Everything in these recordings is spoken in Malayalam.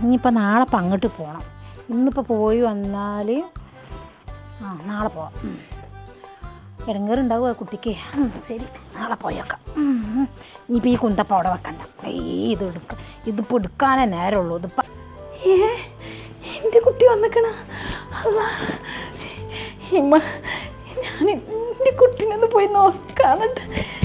ഇനിയിപ്പോൾ നാളെ ഇപ്പം അങ്ങോട്ട് പോകണം ഇന്നിപ്പോൾ പോയി വന്നാൽ ആ നാളെ പോവാം ഉം. ഇടങ്ങേറുണ്ടാവും ആ കുട്ടിക്ക് ഉം, ശരി നാളെ പോയേക്കാം ഉം, ഉം. ഇനിയിപ്പോൾ ഈ കുന്തപ്പം അവിടെ വെക്കണ്ട ഏയ് ഇത് എടുക്ക ഇതിപ്പോൾ എടുക്കാനേ നേരമുള്ളൂ ഇതിപ്പോൾ ഏ എൻ്റെ കുട്ടി വന്നിക്കണ ഇമ്മ ഞാൻ എൻ്റെ കുട്ടീനൊന്ന് പോയി നോക്കാന്നിട്ട്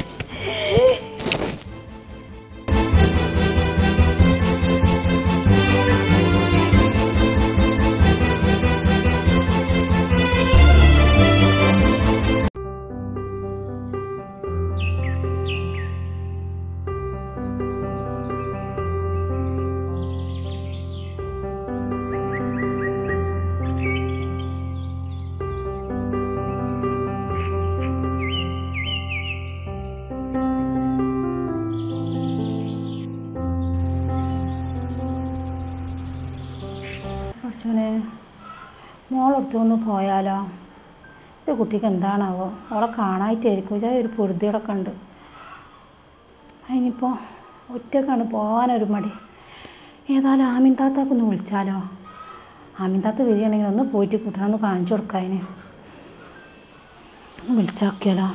കുറച്ചോനെ മോളെടുത്ത് ഒന്ന് പോയാലോ ഇത് കുട്ടിക്ക് എന്താണാവോ അവളെ കാണായിട്ടായിരിക്കും ചായ ഒരു പൊറുതികളൊക്കെ ഉണ്ട് അതിനിപ്പോൾ ഒറ്റക്കാണ് പോകാനൊരു മടി ഏതായാലും ആമിൻ താത്താക്കൊന്ന് വിളിച്ചാലോ ആമിൻ താത്ത വരികയാണെങ്കിൽ ഒന്ന് പോയിട്ട് കുട്ടനൊന്ന് കാണിച്ചു കൊടുക്കാം അതിന് ഒന്ന് വിളിച്ചാക്കിയാലോ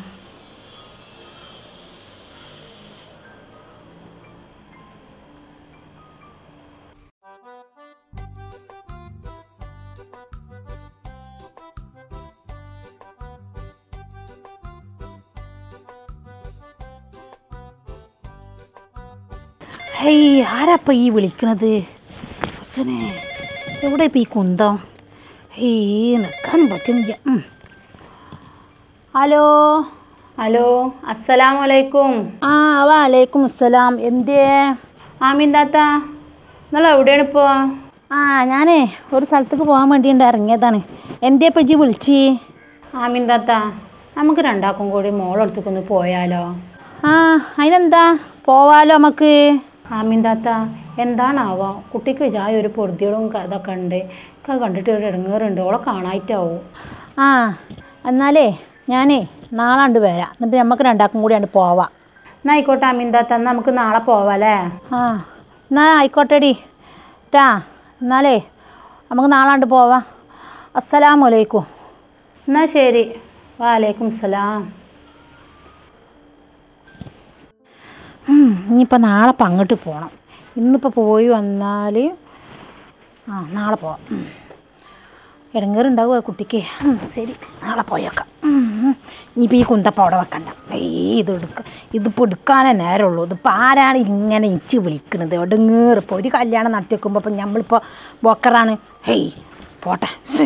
ഹേയ് ആരാപ്പ ഈ വിളിക്കണത് കുറച്ചനെ എവിടെ ഇപ്പം ഈ കുന്തം ഹേയ് നിൽക്കാനും പറ്റുന്നില്ല ഉം. ഹലോ ഹലോ അസ്സലാമലൈക്കും ആ വാലേക്കും അസ്സലാം എന്തേ ആമീൻ താത്ത നിങ്ങൾ എവിടെയാണ് ഇപ്പോൾ ആ ഞാനേ ഒരു സ്ഥലത്തേക്ക് പോകാൻ വേണ്ടിയിട്ട് ഇറങ്ങിയതാണ് എന്തേ ഇപ്പം ഇജ്ജ് വിളിച്ച് ആമീൻ താത്ത നമുക്ക് രണ്ടാക്കും കൂടി മോളെടുത്തേക്കൊന്ന് പോയാലോ ആ അതിനെന്താ പോവാലോ നമുക്ക് ആമീൻ താത്ത എന്താണാവോ കുട്ടിക്ക് ചായ ഒരു പൊറുതികളും ക- ഇതൊക്കെ ഉണ്ട് ഒക്കെ കണ്ടിട്ട് ഒരു ഇടങ്ങേറുണ്ട് ഓളെ കാണായിട്ടാവും ആ എന്നാലേ ഞാനേ നാളാണ്ട് വരാം എന്നിട്ട് നമുക്ക് രണ്ടാക്കും കൂടി ആണ്ട് പോവാം എന്നാ ആയിക്കോട്ടെ ആമീൻ താത്ത എന്നാ നമുക്ക് നാളെ പോവാല്ലേ ആ എന്നാ ആയിക്കോട്ടെടി ട്ടാ എന്നാലേ നമുക്ക് നാളാണ്ട് പോവാം അസ്സലാമലൈക്കും എന്നാ ശരി വാലേക്കും സലാം ഇനിയിപ്പോൾ നാളെ ഇപ്പം അങ്ങോട്ട് പോകണം ഇന്നിപ്പോൾ പോയി വന്നാൽ ആ നാളെ പോവാം ഉം. ഇടങ്ങേറുണ്ടാവും ആ കുട്ടിക്ക് ഉം, ശരി നാളെ പോയേക്കാം ഉം, ഉം. ഇനിയിപ്പോൾ ഈ കുന്തപ്പം അവിടെ വെക്കണ്ട ഏയ് ഇത് എടുക്ക ഇതിപ്പോൾ എടുക്കാനേ നേരമുള്ളൂ ഇതിപ്പോൾ ആരാണ് ഇങ്ങനെ ഇച്ച് വിളിക്കണത് ഇടങ്ങേറ് ഇപ്പോൾ ഒരു കല്യാണം നടത്തി വെക്കുമ്പോൾ ഇപ്പം നമ്മളിപ്പോൾ ബൊക്കറാണ് ഹേയ് പോട്ടെ ശ്ശേ.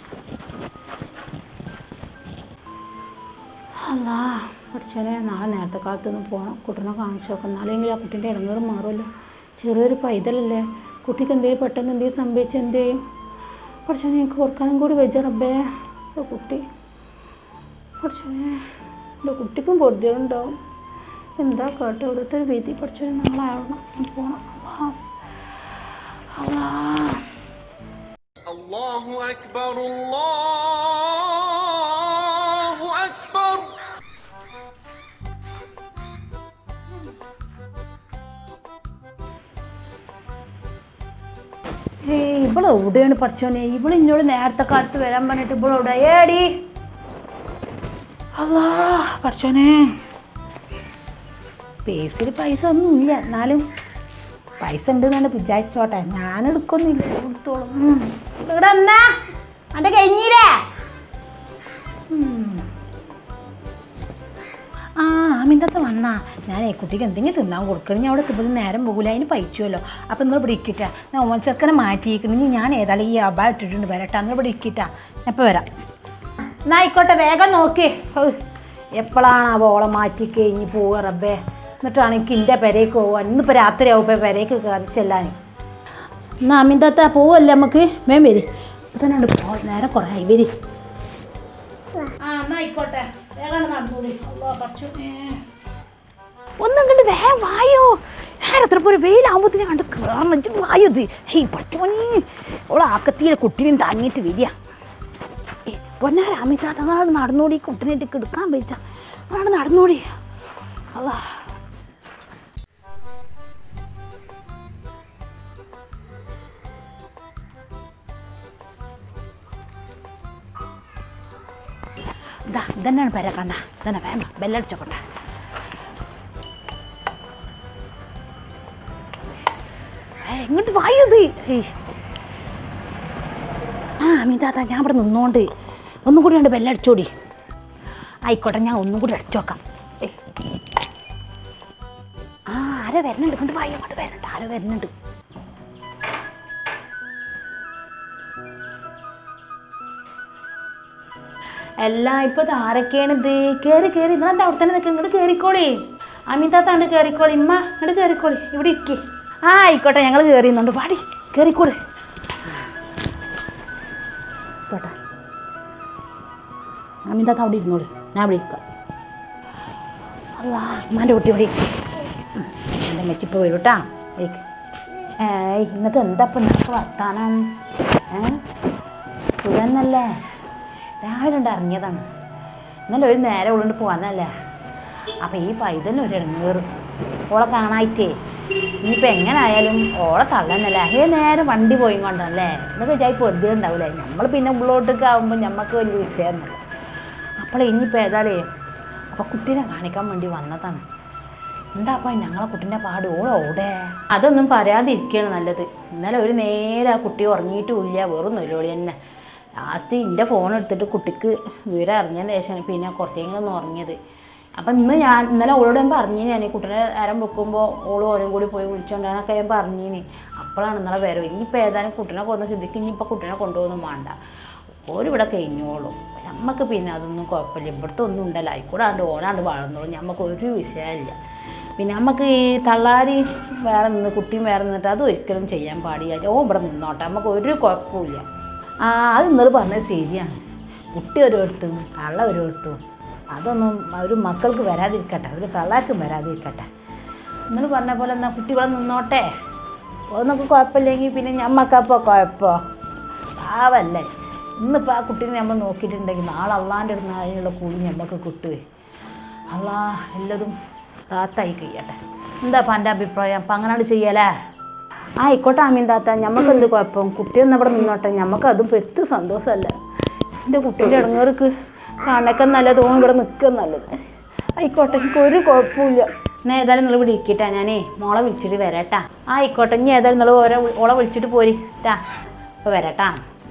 അല്ലാ പഠിച്ചോനെ നാളെ നേരത്തെ കാലത്ത് ഒന്ന് പോകണം കുട്ടീനെ കാണിച്ചു നോക്കാം എന്നാലെങ്കിലും ആ കുട്ടീൻ്റെ ഇടങ്ങേറ് മാറുമല്ലോ ചെറിയൊരു പൈതലല്ലേ കുട്ടിക്ക് എന്തെങ്കിലും പെട്ടെന്ന് എന്തെങ്കിലും സംഭവിച്ചാൽ എന്ത് ചെയ്യും പഠിച്ചോനെ എനിക്ക് ഓർക്കാനും കൂടി വെച്ച റബ്ബേ എൻ്റെ കുട്ടി പഠിച്ചോനെ എൻ്റെ കുട്ടിക്കും പൊറുതിയുണ്ടാവും എന്താ കേട്ടോ ഇവിടുത്തെ ഒരു വിധി പഠിച്ചോനെ നാളെ ആവണം പോകണം അല്ലാ الله أكبر الله أكبر ഏയ് ഇവിടെ എവിടെയാണ് പഠിച്ചോനെ ഇവിടെ ഇന്നോട് നേരത്തെ കാലത്ത് വരാൻ പറഞ്ഞിട്ട് ഇവിടെ എവിടെ ഏടി അല്ലാ പഠിച്ചോനെ പേസിൽ പൈസ ഒന്നുമില്ല എന്നാലും പൈസ ഉണ്ട് എന്നാണ് വിചാരിച്ചോട്ടെ ഞാൻ എടുക്കൊന്നുമില്ല കൊടുത്തോളും ഉം. ഇവിടെ എന്നാ അന്റെ കഴിഞ്ഞില്ലേ ആ അമിൻ്റെ വന്നാ ഞാനേ കുട്ടിക്ക് എന്തെങ്കിലും തിന്നാൻ കൊടുക്കണം ഞാൻ അവിടെ തിന്നത് നേരം പോകില്ല അതിന് പൈച്ചുമല്ലോ അപ്പം നിങ്ങൾ ഇവിടെ ഇരിക്കട്ടെ ഞാൻ ഓമൽ ചെറുക്കനെ മാറ്റിയിരിക്കണം ഞാൻ ഏതായാലും ഈ അബ ഇട്ടിട്ടുണ്ട് വരട്ടെ അന്ന് ഇവിടെ ഇരിക്കട്ടാ എപ്പോൾ വരാം എന്നാ ആയിക്കോട്ടെ വേഗം നോക്കി എപ്പോഴാണ് ആ ഓളെ മാറ്റി കഴിഞ്ഞ് പോവുക റബ്ബേ എന്നിട്ടാണ് എനിക്ക് എൻ്റെ പെരേക്ക് പോവുക ഇന്നിപ്പോൾ രാത്രി ആവും ഇപ്പോൾ പെരേക്ക് കയറി ചെല്ലാൻ എന്നാ അമിൻ്റെ പോവല്ലേ നമുക്ക് വേം വരി ഇപ്പം തന്നെ ഉണ്ട് പോ നേരെ കുറേ ആയി വരി ആ എന്നാ ആയിക്കോട്ടെ വേഗം നടന്നോളി അല്ലോ കുറച്ചു ഒന്നും കണ്ട് വേഗം വായോ നേരത്ര പോലെ വെയിലാകുമ്പോഴത്തേനും കണ്ട് കയറാൻ വെച്ച് വായോ ഇത് ഹേയ് പറ്റോനി ഓളെ ആക്കത്തിയിലെ കുട്ടീനെയും താങ്ങിയിട്ട് വരിക പൊന്നാര അമിതാത്ത നാട് നടന്നോടി കുട്ടീനായിട്ട് എടുക്കാൻ വെച്ച നാട് നടന്നോടി അല്ലാ ഇതാ ഇതന്നെയാണ് പെര കണ്ട ഇതന്നെ വേണ്ട ബെല്ലടിച്ചോട്ടെ ഇങ്ങോട്ട് വായത് ആ അമിതാത്ത ഞാൻ ഇവിടെ നിന്നോണ്ട് ഒന്നും കൂടി ഉണ്ട് ബെല്ലടിച്ചോടി ആയിക്കോട്ടെ ഞാൻ ഒന്നും കൂടി അടിച്ചു നോക്കാം ഏയ്. ആ ആരോ വരുന്നുണ്ട് ഇങ്ങോട്ട് വായോ ഇങ്ങോട്ട് വരുന്നുണ്ട് ആരോ വരുന്നുണ്ട് അല്ല ഇപ്പൊ ആരൊക്കെയാണ് ഇത് കേറി കേറി നിങ്ങളെന്താ അവിടെ തന്നെ നിൽക്കുക ഇങ്ങോട്ട് കേറിക്കോളി അമിതാത്താണ്ട് കേറിക്കോളി ഇമ്മ ഇങ്ങോട്ട് കേറിക്കോളി ഇവിടെ ഇരിക്കേ ആ ആയിക്കോട്ടെ ഞങ്ങൾ കയറിയുന്നുണ്ട് പാടി കേറിക്കോളി പോട്ടെ അമിതാത്ത അവിടെ ഇരുന്നോളി ഞാൻ ഇവിടെ ഇരിക്കാം അല്ല അമ്മാൻ്റെ കുട്ടി ഇവിടെ ഇരിക്ക്. ഉം, എൻ്റെ മെച്ചിപ്പോൾ വരും കേട്ടാ ഏയ് ഏയ് എന്നിട്ട് എന്താ ഇപ്പം നിനക്ക് വർത്താനം ഏ സുഖന്നല്ലേ രാവിലെ ഉണ്ട് ഇറങ്ങിയതാണ് ഇന്നലെ ഒരു നേരം ഉള്ളിട്ട് പോകാനല്ലേ അപ്പം ഈ പൈതലിന് ഒരു ഇടങ്ങേറ് ഓളെ കാണായിട്ടേ ഇനിയിപ്പോൾ എങ്ങനെ ആയാലും ഓളെ തള്ളന്നല്ലേ ഏ നേരം വണ്ടി പോയി കൊണ്ടല്ലേ എന്നൊക്കെ വെച്ചാൽ പൊറുതി ഉണ്ടാവില്ലേ നമ്മൾ പിന്നെ ഉള്ളോട്ടൊക്കെ ആകുമ്പോൾ നമുക്ക് വലിയ വിഷയമൊന്നുമില്ല അപ്പോൾ ഇനിയിപ്പോൾ ഏതാലേ അപ്പോൾ കുട്ടീനെ കാണിക്കാൻ വേണ്ടി വന്നതാണ് എന്താ അപ്പം ഞങ്ങളെ കുട്ടീൻ്റെ പാട് ഓളോടെ അതൊന്നും പറയാതിരിക്കുകയാണ് നല്ലത് ഇന്നലെ ഒരു നേരെ ആ കുട്ടി ഉറങ്ങിയിട്ടുമില്ല വെറും നൊല്ലോളി തന്നെ ലാസ്റ്റ് എൻ്റെ ഫോൺ എടുത്തിട്ട് കുട്ടിക്ക് വിവരം അറിഞ്ഞതിന് ശേഷം പിന്നെ കുറച്ചെങ്കിലും ഒന്ന് ഉറങ്ങിയത് അപ്പം ഇന്ന് ഞാൻ ഇന്നലെ ഓളോട് ഞാൻ പറഞ്ഞു ഞാൻ ഈ കുട്ടീനെ നേരം വെക്കുമ്പോൾ ഓളും ഓനും കൂടി പോയി വിളിച്ചോണ്ടാനൊക്കെ ഞാൻ പറഞ്ഞിനി അപ്പോഴാണ് ഇന്നലെ വരവ് ഇനിയിപ്പോൾ ഏതായാലും കുട്ടീനെ കൊന്ന സ്ഥിതിക്ക് ഇനിയിപ്പോൾ കുട്ടീനെ കൊണ്ടുപോകുന്നു വേണ്ട ഓരിവിടെ കഴിഞ്ഞോളും നമുക്ക് പിന്നെ അതൊന്നും കുഴപ്പമില്ല ഇവിടുത്തെ ഒന്നും ഉണ്ടല്ലോ ആയിക്കൂടാണ്ട് ഓനാണ്ട് വളർന്നോളും നമുക്ക് ഒരു വിഷയമില്ല പിന്നെ നമുക്ക് ഈ തള്ളാരി വേറെ നിന്ന് കുട്ടിയും വേറെ നിന്നിട്ട് അത് ഒരിക്കലും ചെയ്യാൻ പാടില്ല ഓ ഇവിടെ നിന്നോട്ടെ നമുക്ക് ഒരു കുഴപ്പമില്ല ആ അത് ഇന്നലെ പറഞ്ഞത് ശരിയാണ് കുട്ടി ഒരു എടുത്തു തള്ള ഒരു എടുത്തു അതൊന്നും ഒരു മക്കൾക്ക് വരാതിരിക്കട്ടെ ഒരു തള്ളാർക്കും വരാതിരിക്കട്ടെ ഇന്നലെ പറഞ്ഞ പോലെ എന്നാൽ കുട്ടി ഇവിടെ നിന്നോട്ടെ ഒന്നൊക്കെ കുഴപ്പമില്ലെങ്കിൽ പിന്നെ ഞമ്മക്കപ്പോൾ കുഴപ്പമോ പാവല്ലേ ഇന്നിപ്പോൾ ആ കുട്ടീനെ നമ്മൾ നോക്കിയിട്ടുണ്ടെങ്കിൽ നാളെ അള്ളാൻ്റെ അടുത്ത് അതിനുള്ള കൂലി നമുക്ക് കിട്ടുവേ അള്ളാ എല്ലാതും റാത്തായി കഴിയട്ടെ എന്താ അപ്പം എൻ്റെ അഭിപ്രായം അപ്പം അങ്ങനെ ചെയ്യലേ ആ ആയിക്കോട്ടെ ആമീൻ താത്ത ഞമ്മക്ക് എന്ത് കുഴപ്പം കുട്ടിയൊന്നും ഇവിടെ നിന്നോട്ടെ ഞമ്മക്ക് അതും പെരുത്ത് സന്തോഷമല്ല എൻ്റെ കുട്ടീൻ്റെ ഇടങ്ങേർക്ക് കാണക്കാൻ നല്ലത് ഓൻ ഇവിടെ നിൽക്കുക നല്ലത് ആയിക്കോട്ടെ എനിക്ക് ഒരു കുഴപ്പമില്ല എന്നാൽ ഏതായാലും നിങ്ങൾ ഇവിടെ ഇരിക്കട്ടെ ഞാനേ മോളെ വിളിച്ചിട്ട് വരാട്ടാ ആ ആയിക്കോട്ടെ ഇനി ഏതായാലും നിങ്ങൾ ഓരോ ഓളെ വിളിച്ചിട്ട് പോരി ട്ടാ അപ്പോൾ വരാട്ടാ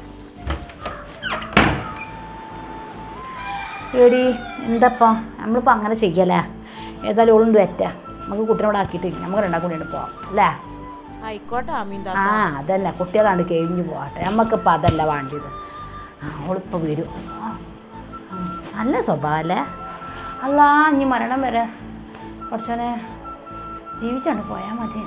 എടി എന്തപ്പാ നമ്മളിപ്പോൾ അങ്ങനെ ചെയ്യലേ ഏതായാലും ഓളുണ്ട് വറ്റാ നമുക്ക് കുട്ടീനോട് ആക്കിയിട്ട് നമുക്ക് രണ്ടാം കൂടി പോവാം അല്ലേ ആയിക്കോട്ടെ അമീൻ ആ അതന്നെ കുട്ടികളാണ്ട് കഴിഞ്ഞു പോകട്ടെ നമുക്കിപ്പോൾ അതല്ല വേണ്ടത് ആ, ഓളിപ്പോൾ വരും ആ, ആ, നല്ല സ്വഭാവമല്ലേ അല്ല ഇനി മരണം വരെ കുറച്ചോനെ ജീവിച്ചാണ്ട് പോയാൽ മതി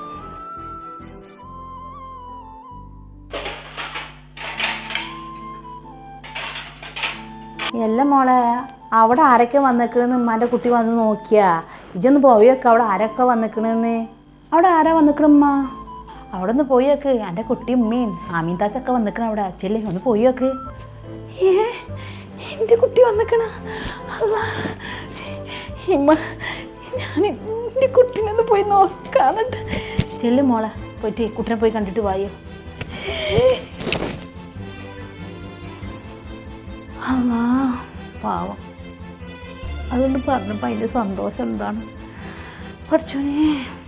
എല്ലാം മോളെ അവിടെ ആരൊക്കെ വന്നിക്കണെന്ന് ഉമ്മാൻ്റെ കുട്ടി വന്ന് നോക്കിയാ ഇജൊന്ന് പോയൊക്കെ അവിടെ ആരൊക്കെ വന്നിക്കണെന്ന് അവിടെ ആരാ വന്നിക്കണമ്മ അവിടെ ഒന്ന് പോയോക്ക് എൻ്റെ കുട്ടി ഉമ്മയും ആമീന്താക്കൊക്കെ വന്നിക്കണ അവിടെ ചെല്ലേ ഒന്ന് പോയോക്ക് ഏ എൻ്റെ കുട്ടി വന്നിക്കണ അല്ല ഇമ്മ ഞാൻ എൻ്റെ കുട്ടീനൊന്ന് പോയി നോക്കാന്നിട്ട് ചെല്ലും മോളെ പോയിട്ട് കുട്ടീനെ പോയി കണ്ടിട്ട് വായോ അല്ലാ പാവം അതുകൊണ്ട് പറഞ്ഞപ്പോൾ അതിൻ്റെ സന്തോഷം എന്താണ് പഠിച്ചോനെ